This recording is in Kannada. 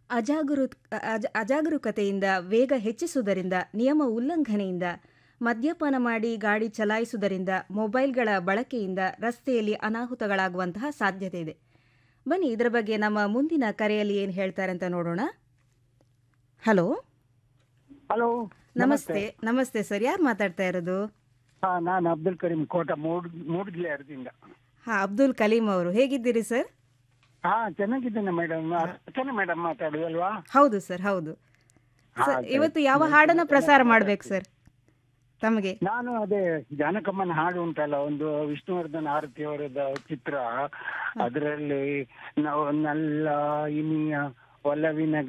ಅಜಾಗರು ಅಜ ಅಜಾಗರೂಕತೆಯಿಂದ ವೇಗ ಹೆಚ್ಚಿಸುವುದರಿಂದ ನಿಯಮ ಉಲ್ಲಂಘನೆಯಿಂದ ಮದ್ಯಪಾನ ಮಾಡಿ ಗಾಡಿ ಚಲಾಯಿಸುವುದರಿಂದ ಮೊಬೈಲ್ಗಳ ಬಳಕೆಯಿಂದ ರಸ್ತೆಯಲ್ಲಿ ಅನಾಹುತಗಳಾಗುವಂತಹ ಸಾಧ್ಯತೆ ಇದೆ ಬನ್ನಿ ಇದರ ಬಗ್ಗೆ ನಮ್ಮ ಮುಂದಿನ ಕರೆಯಲ್ಲಿ ಏನು ಹೇಳ್ತಾರೆ ಅಂತ ನೋಡೋಣ ಹಲೋ ಹಲೋ ನಮಸ್ತೆ ನಮಸ್ತೆ ಸರ್ ಯಾರು ಮಾತಾಡ್ತಾ ಇರೋದು ಹಾ ನಾನು ಅಬ್ದುಲ್ ಕರೀಂ ಕೋಟ ಮೂಡ್ ಮೂಡ್ಗಿಲೆ ಅರ್ದಿಂದ ಹಾ ಅಬ್ದುಲ್ ಕಲೀಂ ಅವರು ಹೇಗಿದ್ದೀರಿ ಸರ್ ಹಾ ಚೆನ್ನಾಗಿದ್ದೇನೆ ಮೇಡಮ್ ಅರ್ಚನಾ ಮೇಡಮ್ ಮಾತಾಡುದಲ್ವಾ ಹೌದು ಸರ್ ಹೌದು ಹಾ, ಸರ್ ಸರಿ. ಇವತ್ತು ಯಾವ ಹಾಡನ್ನ ಪ್ರಸಾರ ಮಾಡ್ಬೇಕು ಸರ್ ತಮಗೆ ನಾನು ಅದೇ ಜಾನಕಮ್ಮನ ಹಾಡು ಉಂಟಲ್ಲ ಒಂದು ವಿಷ್ಣುವರ್ಧನ್ ಆರತಿ ಅವರದ ಚಿತ್ರ ಅದರಲ್ಲಿ ನಾವು ನಲ್ಲ ಇನಿಯ ಒಲವಿನ